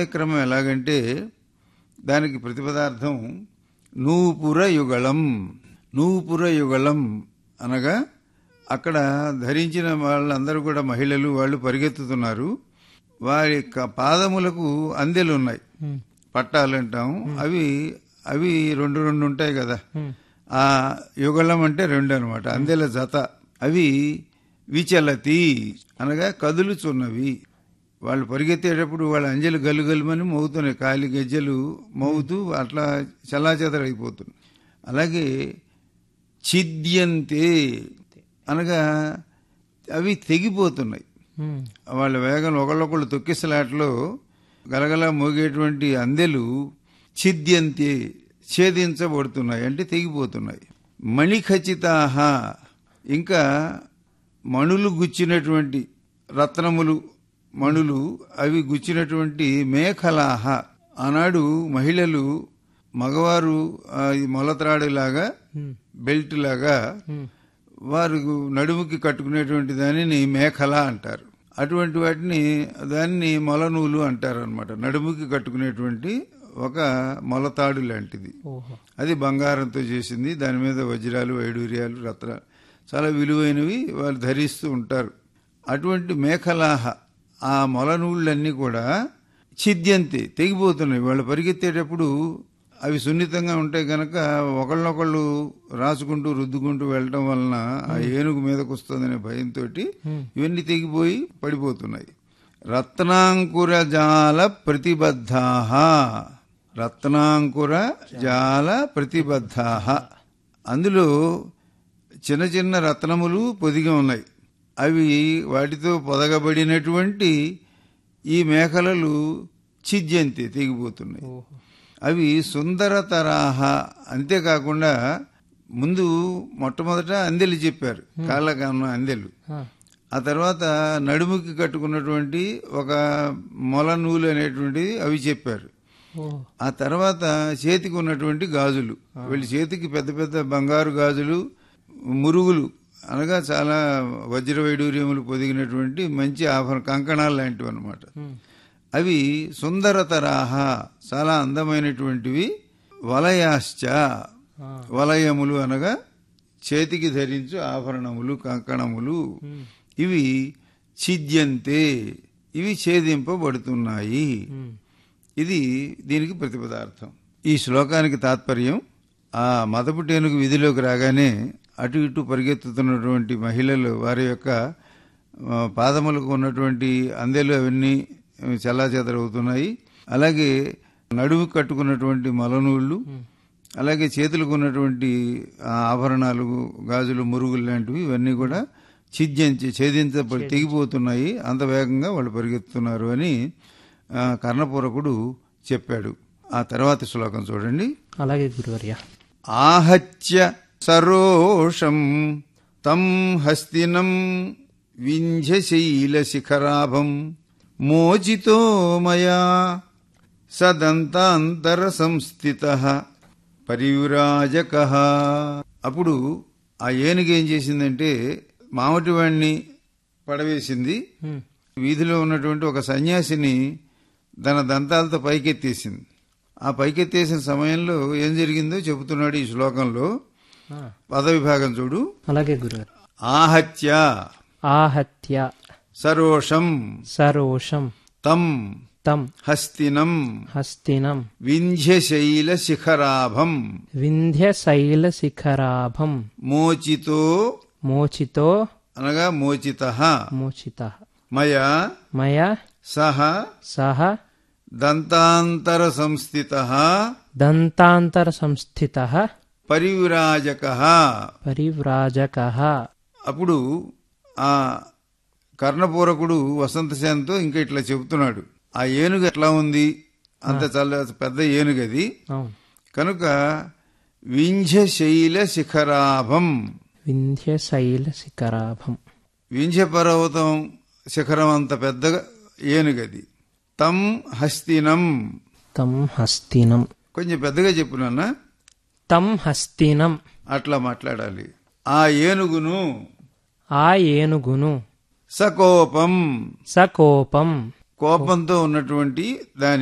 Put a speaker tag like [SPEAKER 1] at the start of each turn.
[SPEAKER 1] సమయక్రమం ఎలాగంటే దానికి ప్రతిపదార్థం నూపుర యుగళం నూపుర యుగళం అనగా అక్కడ ధరించిన వాళ్ళందరూ కూడా మహిళలు వాళ్ళు పరిగెత్తుతున్నారు వారి యొక్క పాదములకు అందెలు ఉన్నాయి పట్టాలు అంటాం అవి అవి రెండు రెండు ఉంటాయి కదా ఆ యుగళం అంటే రెండు అనమాట అందెల జత అవి విచలతి అనగా కదులుచున్నవి వాళ్ళు పరిగెత్తేటప్పుడు వాళ్ళ అంజలు గలుగలుమని మోగుతున్నాయి కాలి గజ్జలు మోగుతూ అట్లా చల్లాచెదరైపోతున్నాయి అలాగే ఛిద్యంతే అనగా అవి తెగిపోతున్నాయి
[SPEAKER 2] ఉమ్,
[SPEAKER 1] వాళ్ళ వేగం ఒకళ్ళొకళ్ళు తొక్కిసలాట్లో గలగల మోగేటువంటి అందెలు ఛిద్యంతే ఛేదించబడుతున్నాయి అంటే తెగిపోతున్నాయి మణిఖచితాహ ఇంకా మణులు గుచ్చినటువంటి రత్నములు మణులు అవి గుచ్చినటువంటి మేఖలాహ ఆనాడు మహిళలు మగవారు ఆ, ఈ మొలత్రాడులాగా బెల్ట్ లాగా వారు నడుముకి కట్టుకునేటువంటి దానిని మేఖల అంటారు అటువంటి వాటిని దాన్ని మొలనూలు అంటారు అనమాట నడుముకి కట్టుకునేటువంటి ఒక మొలతాడు లాంటిది
[SPEAKER 2] ఓహో
[SPEAKER 1] అది బంగారంతో చేసింది దాని మీద వజ్రాలు వైడూర్యాలు రత్నాలు చాలా విలువైనవి వాళ్ళు ధరిస్తూ ఉంటారు అటువంటి మేఖలాహ ఆ మొలనూళ్ళన్నీ కూడా ఛిద్యంతి తెగిపోతున్నాయి వాళ్ళు పరిగెత్తేటప్పుడు అవి సున్నితంగా ఉంటాయి కనుక ఒకళ్ళనొకళ్ళు రాసుకుంటూ రుద్దుకుంటూ వెళ్ళటం వలన ఆ ఏనుగు మీదకు వస్తుందనే భయంతో ఇవన్నీ తెగిపోయి పడిపోతున్నాయి రత్నాంకుర జాల ప్రతిబద్ధాహ రత్నాంకుర జాల ప్రతిబద్ధాహ అందులో చిన్న చిన్న రత్నములు పొదిగి ఉన్నాయి అవి వాటితో పొదగబడినటువంటి ఈ మేకలలు ఛిద్యంతి తెగిపోతున్నాయి
[SPEAKER 2] ఓహో
[SPEAKER 1] అవి సుందరతరాహ అంతేకాకుండా ముందు మొట్టమొదట అందెలు చెప్పారు కాళ్ళకన్న అందెలు
[SPEAKER 2] ఆ,
[SPEAKER 1] ఆ తర్వాత నడుముకి కట్టుకున్నటువంటి ఒక మొల నూలు అనేటువంటిది అవి చెప్పారు
[SPEAKER 2] ఓహో
[SPEAKER 1] ఆ తర్వాత చేతికి ఉన్నటువంటి గాజులు వీళ్ళ చేతికి పెద్ద పెద్ద బంగారు గాజులు మురుగులు అనగా చాలా వజ్ర వైడూర్యములు పొదిగినటువంటి మంచి ఆభరణ కంకణాలు లాంటివి అనమాట
[SPEAKER 2] ఉమ్,
[SPEAKER 1] అవి సుందరతరాహ చాలా అందమైనటువంటివి వలయాశ్చ
[SPEAKER 2] ఆ,
[SPEAKER 1] వలయములు అనగా చేతికి ధరించు ఆభరణములు కంకణములు ఇవి ఛిద్యంతే ఇవి ఛేదింపబడుతున్నాయి
[SPEAKER 2] ఉమ్,
[SPEAKER 1] ఇది దీనికి ప్రతిపదార్థం ఈ శ్లోకానికి తాత్పర్యం ఆ మదపుటేనుగు విధిలోకి రాగానే అటు ఇటు పరిగెత్తుతున్నటువంటి మహిళలు వారి యొక్క ఆ, పాదములకు ఉన్నటువంటి అందెలు అవన్నీ చల్లాచెదరవుతున్నాయి అలాగే నడుము కట్టుకున్నటువంటి మలనూళ్ళు అలాగే చేతులకు ఉన్నటువంటి ఆ, ఆభరణాలు గాజులు మురుగులు లాంటివి ఇవన్నీ కూడా ఛిద్యంచి ఛేదించబడి తెగిపోతున్నాయి అంత వేగంగా వాళ్ళు పరిగెత్తుతున్నారు అని ఆ, కర్ణపూరకుడు చెప్పాడు ఆ తర్వాత శ్లోకం చూడండి
[SPEAKER 2] అలాగే గురువర్య
[SPEAKER 1] ఆహత్య సరోషం తం హస్తినం వింధ్యశైల శిఖరాభం మోచితో మయా సదంతాంతర సంస్థిత పరివ్రాజక అప్పుడు ఆ ఏనుగు ఏం చేసిందంటే మామటివాణ్ణి పడవేసింది
[SPEAKER 2] ఉమ్,
[SPEAKER 1] వీధిలో ఉన్నటువంటి ఒక సన్యాసిని తన దంతాలతో పైకెత్తేసింది ఆ పైకెత్తేసిన సమయంలో ఏం జరిగిందో చెబుతున్నాడు ఈ శ్లోకంలో
[SPEAKER 2] ఆ,
[SPEAKER 1] పదవిభాగం చూడు
[SPEAKER 2] అలాగే గురువర్య
[SPEAKER 1] ఆహత్య
[SPEAKER 2] ఆహత్య
[SPEAKER 1] సరోషం
[SPEAKER 2] సరోషం
[SPEAKER 1] తం
[SPEAKER 2] తం
[SPEAKER 1] హస్తినం
[SPEAKER 2] హస్తినం
[SPEAKER 1] వింధ్యశైల శిఖరాభం
[SPEAKER 2] వింధ్యశైల శిఖరాభం
[SPEAKER 1] మోచితో
[SPEAKER 2] మోచితో
[SPEAKER 1] అనగా మోచిత
[SPEAKER 2] మోచిత
[SPEAKER 1] మయా
[SPEAKER 2] మయా
[SPEAKER 1] సహ
[SPEAKER 2] సహ
[SPEAKER 1] దంతాంతర సంస్థిత
[SPEAKER 2] దంతాంతర సంస్థిత
[SPEAKER 1] పరివిరాజక
[SPEAKER 2] పరివ్రాజక
[SPEAKER 1] అప్పుడు ఆ కర్ణపూరకుడు వసంతసేనతో ఇంకా ఇట్లా చెబుతున్నాడు ఆ ఏనుగు ఎట్లా ఉంది అంత చాలా పెద్ద ఏనుగు అది
[SPEAKER 2] అవును
[SPEAKER 1] కనుక వింధ్యశైల శిఖరాభం
[SPEAKER 2] వింధ్యశైల శిఖరాభం
[SPEAKER 1] వింధ్యపర్వతం శిఖరం అంత పెద్ద ఏనుగది తం హస్తినం
[SPEAKER 2] తం హస్తినం
[SPEAKER 1] కొంచెం పెద్దగా చెప్పు నాన్న
[SPEAKER 2] తం హస్తినం
[SPEAKER 1] అట్లా మాట్లాడాలి ఆ ఏనుగును
[SPEAKER 2] ఆ ఏనుగును
[SPEAKER 1] సకోపం
[SPEAKER 2] సకోపం
[SPEAKER 1] కోపంతో ఉన్నటువంటి దాని